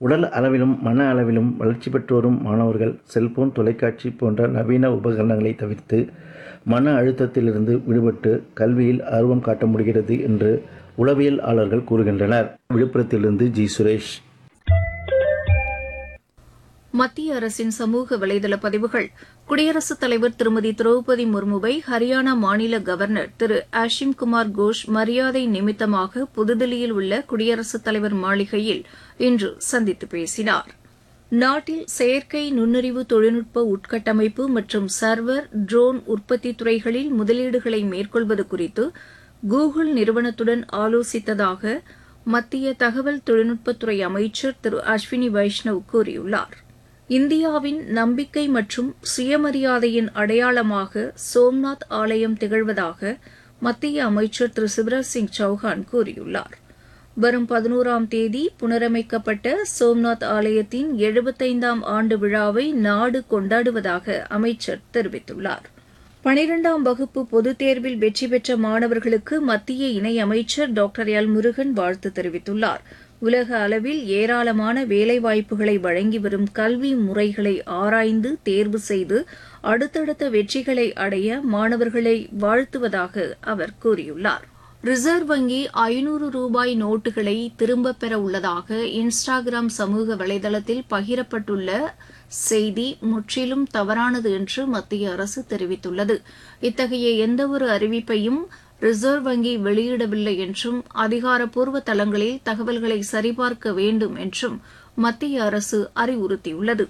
உடல் அளவிலும் மன அளவிலும் வளர்ச்சி பெற்று வரும் மாணவர்கள் செல்போன் தொலைக்காட்சி போன்ற நவீன உபகரணங்களை தவிர்த்து மன அழுத்தத்திலிருந்து விடுபட்டு கல்வியில் ஆர்வம் காட்ட முடிகிறது என்று உளவியலாளர்கள் கூறுகின்றனர் விழுப்புரத்திலிருந்து ஜி சுரேஷ் மத்திய அரசின் சமூக வலைதள பதிவுகள் குடியரசுத் தலைவர் திருமதி திரௌபதி முர்முவை ஹரியானா மாநில கவர்னர் திரு ஆஷிம் குமார் கோஷ் மரியாதை நிமித்தமாக புதுதில்லியில் உள்ள குடியரசுத் தலைவர் மாளிகையில் இன்று சந்தித்து பேசினார் நாட்டில் செயற்கை நுண்ணறிவு தொழில்நுட்ப உட்கட்டமைப்பு மற்றும் சர்வர் ட்ரோன் உற்பத்தி துறைகளில் முதலீடுகளை மேற்கொள்வது குறித்து கூகுள் நிறுவனத்துடன் ஆலோசித்ததாக மத்திய தகவல் தொழில்நுட்பத்துறை அமைச்சர் திரு அஸ்வினி வைஷ்ணவ் கூறியுள்ளார் இந்தியாவின் நம்பிக்கை மற்றும் சுயமரியாதையின் அடையாளமாக சோம்நாத் ஆலயம் திகழ்வதாக மத்திய அமைச்சர் திரு சிவராஜ் சிங் சௌஹான் கூறியுள்ளார் வரும் பதினோராம் தேதி புனரமைக்கப்பட்ட சோம்நாத் ஆலயத்தின் எழுபத்தைந்தாம் ஆண்டு விழாவை நாடு கொண்டாடுவதாக அமைச்சர் தெரிவித்துள்ளார் பனிரெண்டாம் வகுப்பு பொதுத் தேர்வில் வெற்றி பெற்ற மாணவர்களுக்கு மத்திய இணையமைச்சர் டாக்டர் எல் முருகன் வாழ்த்து தெரிவித்துள்ளார் உலக அளவில் ஏராளமான வேலைவாய்ப்புகளை வழங்கி வரும் கல்வி முறைகளை ஆராய்ந்து தேர்வு செய்து அடுத்தடுத்த வெற்றிகளை அடைய மாணவர்களை வாழ்த்துவதாக அவர் கூறியுள்ளார் ரிசர்வ் வங்கி ஐநூறு ரூபாய் நோட்டுகளை திரும்பப் பெற உள்ளதாக இன்ஸ்டாகிராம் சமூக வலைதளத்தில் பகிரப்பட்டுள்ள செய்தி முற்றிலும் தவறானது என்று மத்திய அரசு தெரிவித்துள்ளது இத்தகைய எந்தவொரு அறிவிப்பையும் ரிசர்வ் வங்கி வெளியிடவில்லை என்றும் அதிகாரப்பூர்வ தளங்களில் தகவல்களை சரிபார்க்க வேண்டும் என்றும் மத்திய அரசு அறிவுறுத்தியுள்ளது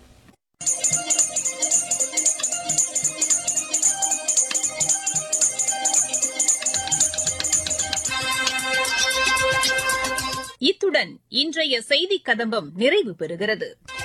இத்துடன் இன்றைய செய்திக் கதம்பம் நிறைவு பெறுகிறது